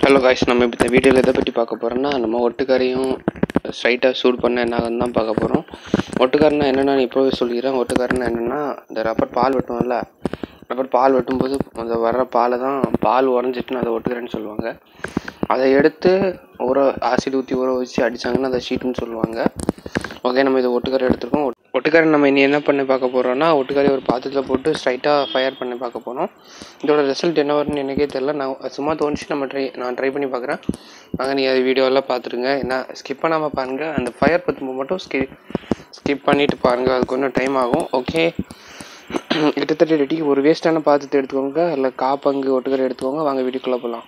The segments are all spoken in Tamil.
ஹலோ காய்ஸ் நம்ம இப்போ இந்த வீடியோவில் எதை பற்றி பார்க்க போகிறோம்னா நம்ம ஒட்டுக்கரையும் ஸ்ட்ரைட்டாக சூட் பண்ண என்ன தான் பார்க்க போகிறோம் ஒட்டுக்காரனா என்னென்னா நான் இப்போவே சொல்லிக்கிறேன் ஒட்டுக்காரனா என்னென்னா இந்த ரப்பர் பால் வெட்டுவோம்ல ரப்பர் பால் வெட்டும்போது அந்த வர்ற பாலை தான் பால் உடஞ்சிட்டுன்னு அதை ஒட்டுக்கரைன்னு சொல்லுவாங்க அதை எடுத்து ஊற ஆசிட் ஊற்றி ஊற வச்சு அடித்தாங்கன்னா அதை ஷீட்டுன்னு சொல்லுவாங்க ஓகே நம்ம இதை ஒட்டுக்கரை எடுத்துருக்கோம் ஒட்- ஒட்டுக்கரை நம்ம இனி என்ன பண்ணி பார்க்க போகிறோம்னா ஒட்டுக்கரை ஒரு பாத்திரத்தில் போட்டு ஸ்ட்ரைட்டாக ஃபயர் பண்ணி பார்க்க போகிறோம் இதோட ரிசல்ட் என்ன வரும்னு எனக்கே தெரில நான் சும்மா தோணுச்சு நம்ம ட்ரை நான் ட்ரை பண்ணி பார்க்குறேன் வாங்க நீங்கள் அது வீடியோலாம் பார்த்துருங்க என்ன ஸ்கிப் பண்ணாமல் பாருங்கள் அந்த ஃபயர் பற்றும்போது மட்டும் ஸ்கி ஸ்கிப் பண்ணிவிட்டு பாருங்கள் அது கொஞ்சம் டைம் ஆகும் ஓகே கிட்டத்தட்ட ரெடி ஒரு வேஸ்ட்டான பாத்திரத்தை எடுத்துக்கோங்க இல்லை காப்பங்கு ஒட்டுக்கரை எடுத்துக்கோங்க வாங்க வீடியோக்குள்ளே போகலாம்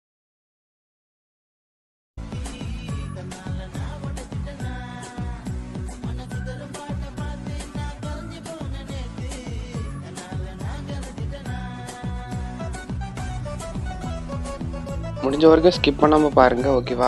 முடிஞ்ச வரைக்கும் ஸ்கிப் பண்ணாமல் பாருங்கள் ஓகேவா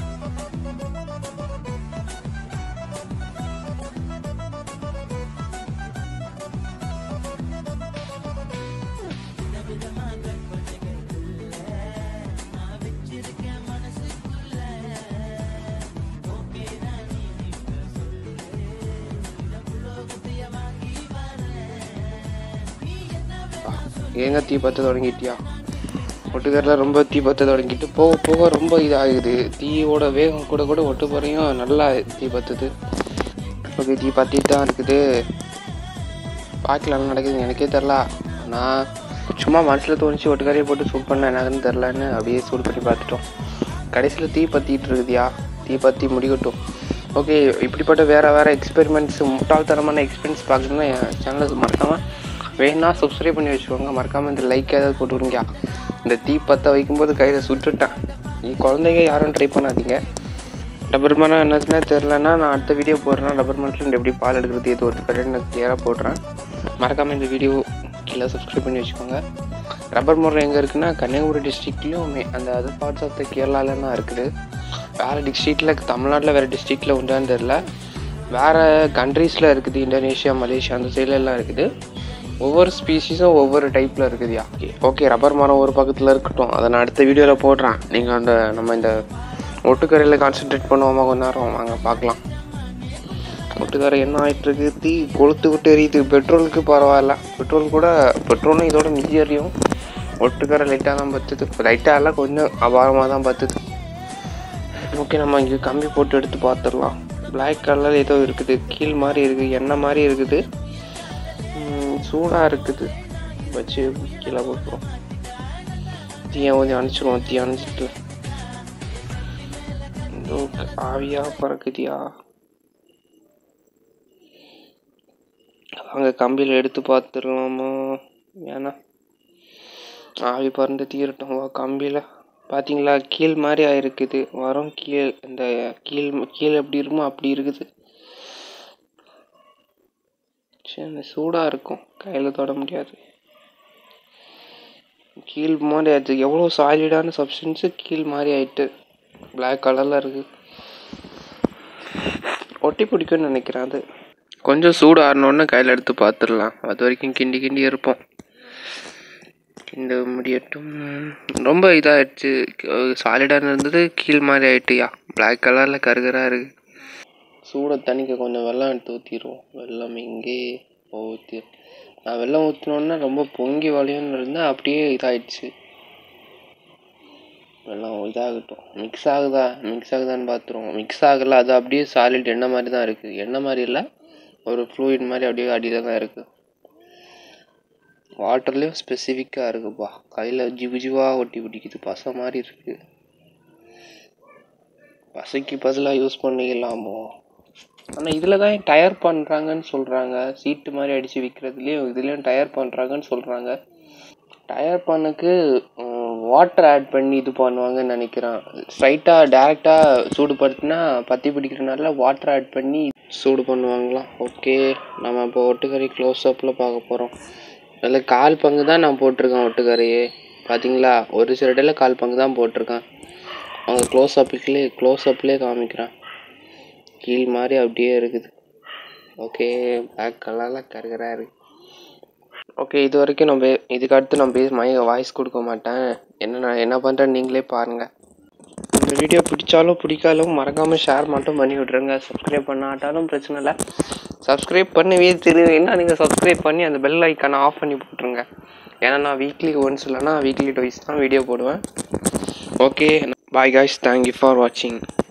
ஏங்க தீ பற்ற தொடங்கிட்டியா ஒட்டுக்கரில் ரொம்ப தீ பற்ற தொடங்கிட்டு போக போக ரொம்ப இதாகுது தீயோட வேகம் கூட கூட ஒட்டு போறையும் நல்லா தீ பற்றுது ஓகே தீ பற்றிட்டு தான் இருக்குது பார்க்கலாம் என்ன நடக்குதுன்னு எனக்கே தெரில நான் சும்மா மனசில் தோணுச்சு ஒட்டுக்கரையை போட்டு சூட் பண்ண என்னதுன்னு தெரிலன்னு அப்படியே சூட் பண்ணி பார்த்துட்டோம் கடைசியில் தீ பற்றிட்டு இருக்குதுயா தீ பற்றி முடிக்கட்டும் ஓகே இப்படிப்பட்ட வேறு வேறு எக்ஸ்பெரிமெண்ட்ஸ் முட்டாள்தனமான எக்ஸ்பீரியன்ஸ் பார்க்கணுன்னா என் சேனலுக்கு மறக்காமல் வேணா சப்ஸ்கிரைப் பண்ணி வச்சுக்கோங்க மறக்காமல் இந்த லைக் ஏதாவது போட்டு விடுங்க இந்த தீ பற்ற வைக்கும்போது கையில் சுட்டுட்டேன் நீ குழந்தைங்க யாரும் ட்ரை பண்ணாதீங்க ரப்பர் மரம் என்னதுன்னா தெரிலன்னா நான் அடுத்த வீடியோ போடுறேன் ரப்பர் மரத்தில் எப்படி பால் எடுக்கிறது எது ஒரு கடைன்னு கிளியராக போடுறேன் மறக்காமல் இந்த வீடியோ கீழே சப்ஸ்கிரைப் பண்ணி வச்சுக்கோங்க ரப்பர் மரம் எங்கே இருக்குன்னா கன்னியாகுமரி டிஸ்ட்ரிக்ட்லேயும் அந்த அதர் பார்ட்ஸ் ஆஃப் த கேரளாலலாம் இருக்குது வேறு டிஸ்ட்ரிக்டில் தமிழ்நாட்டில் வேறு டிஸ்ட்ரிக்டில் உண்டான்னு தெரில வேறு கண்ட்ரீஸில் இருக்குது இந்தோனேஷியா மலேசியா அந்த சைடுல எல்லாம் இருக்குது ஒவ்வொரு ஸ்பீஷீஸும் ஒவ்வொரு டைப்பில் இருக்குதுயா ஓகே ஓகே ரப்பர் மரம் ஒரு பக்கத்தில் இருக்கட்டும் அதை நான் அடுத்த வீடியோவில் போடுறேன் நீங்கள் அந்த நம்ம இந்த ஒட்டுக்கரையில் கான்சென்ட்ரேட் பண்ணுவோமா கொஞ்ச நேரம் வாங்க பார்க்கலாம் ஒட்டுக்கரை என்ன ஆயிட்டு இருக்கு தீ கொளுத்து விட்டு எரியுது பெட்ரோலுக்கு பரவாயில்ல பெட்ரோல் கூட பெட்ரோலும் இதோட மிஞ்சி எரியும் ஒட்டுக்கரை லைட்டாக தான் பத்துது லைட்டாக எல்லாம் கொஞ்சம் அபாரமாக தான் பத்துது ஓகே நம்ம இங்கே கம்பி போட்டு எடுத்து பார்த்துடலாம் பிளாக் கலர் ஏதோ இருக்குது கீழ் மாதிரி இருக்குது எண்ணெய் மாதிரி இருக்குது சூடாக இருக்குது வச்சு கீழே போட்டுருவோம் தீயை கொஞ்சம் அணைச்சிருவோம் தீ அணைச்சிட்டு இதோ ஆவியா பறக்குதியா அங்கே கம்பியில் எடுத்து பார்த்துடலாமா வேணாம் ஆவி பறந்து தீரட்டும் வா கம்பியில் பார்த்தீங்களா கீழ் மாதிரி ஆயிருக்குது வரும் கீழ் இந்த கீழ் கீழ் எப்படி இருக்குமோ அப்படி இருக்குது சரி சூடாக இருக்கும் கையில் தொட முடியாது கீழ் மாதிரி ஆயிடுச்சு எவ்வளோ சாலிடான சப்ஸ்டன்ஸு கீழ் மாதிரி ஆயிட்டு பிளாக் கலரில் இருக்குது ஒட்டி பிடிக்கும்னு நினைக்கிறேன் அது கொஞ்சம் சூடு ஆறினோடனே கையில் எடுத்து பார்த்துடலாம் அது வரைக்கும் கிண்டி கிண்டி இருப்போம் கிண்ட முடியட்டும் ரொம்ப இதாகிடுச்சு சாலிடாக இருந்தது கீழ் மாதிரி ஆயிட்டுயா பிளாக் கலரில் கருகராக இருக்கு சூடை தண்ணிக்கு கொஞ்சம் வெள்ளம் எடுத்து ஊற்றிடுவோம் வெள்ளம் இங்கே ஊற்றி நான் வெள்ளம் ஊற்றினோன்னா ரொம்ப பொங்கி வழியும்னு இருந்தேன் அப்படியே இதாயிடுச்சு வெள்ளம் இதாகட்டும் மிக்ஸ் ஆகுதா மிக்ஸ் ஆகுதான்னு பார்த்துருவோம் மிக்ஸ் ஆகலை அது அப்படியே சாலிட் எண்ணெய் மாதிரி தான் இருக்குது எண்ணெய் மாதிரி இல்லை ஒரு ஃப்ளூயிட் மாதிரி அப்படியே அடியில் தான் இருக்குது வாட்டர்லேயும் ஸ்பெசிஃபிக்காக இருக்குப்பா கையில் ஜிவு ஜிவாக ஒட்டி பிடிக்குது பசை மாதிரி இருக்குது பசைக்கு பதிலாக யூஸ் பண்ணிக்கலாமோ ஆனால் இதில் தான் டயர் பண்ணுறாங்கன்னு சொல்கிறாங்க சீட்டு மாதிரி அடித்து விற்கிறதுலேயும் இதுலேயும் டயர் பண்ணுறாங்கன்னு சொல்கிறாங்க டயர் பண்ணுக்கு வாட்டர் ஆட் பண்ணி இது பண்ணுவாங்கன்னு நினைக்கிறேன் ஸ்ட்ரைட்டாக டேரெக்டாக சூடுபடுத்தினா பற்றி பிடிக்கிறனால வாட்டர் ஆட் பண்ணி சூடு பண்ணுவாங்களாம் ஓகே நம்ம இப்போ ஒட்டுக்கறி க்ளோஸ் அப்பில் பார்க்க போகிறோம் அதில் கால் பங்கு தான் நான் போட்டிருக்கேன் ஒட்டுக்கறியே பார்த்தீங்களா ஒரு சில இடையில கால் பங்கு தான் போட்டிருக்கேன் அவங்க க்ளோஸ் அப்புக்குள்ளே க்ளோஸ் அப்லேயே காமிக்கிறேன் கீழ் மாதிரி அப்படியே இருக்குது ஓகே பிளாக் கலரில் கருகராக இருக்கு ஓகே இது வரைக்கும் நம்ம இதுக்கு அடுத்து நான் பேச மை வாய்ஸ் கொடுக்க மாட்டேன் என்ன நான் என்ன பண்ணுறேன்னு நீங்களே பாருங்கள் இந்த வீடியோ பிடிச்சாலும் பிடிக்காலும் மறக்காமல் ஷேர் மட்டும் பண்ணி விட்ருங்க சப்ஸ்கிரைப் பண்ணாட்டாலும் பிரச்சனை இல்லை சப்ஸ்கிரைப் பண்ணவே தெரியும் என்ன நீங்கள் சப்ஸ்கிரைப் பண்ணி அந்த பெல் ஐக்கானை ஆஃப் பண்ணி போட்டுருங்க ஏன்னா நான் வீக்லி ஒன்ஸ் இல்லைனா வீக்லி டுவைஸ் தான் வீடியோ போடுவேன் okay bye guys thank you for வாட்சிங்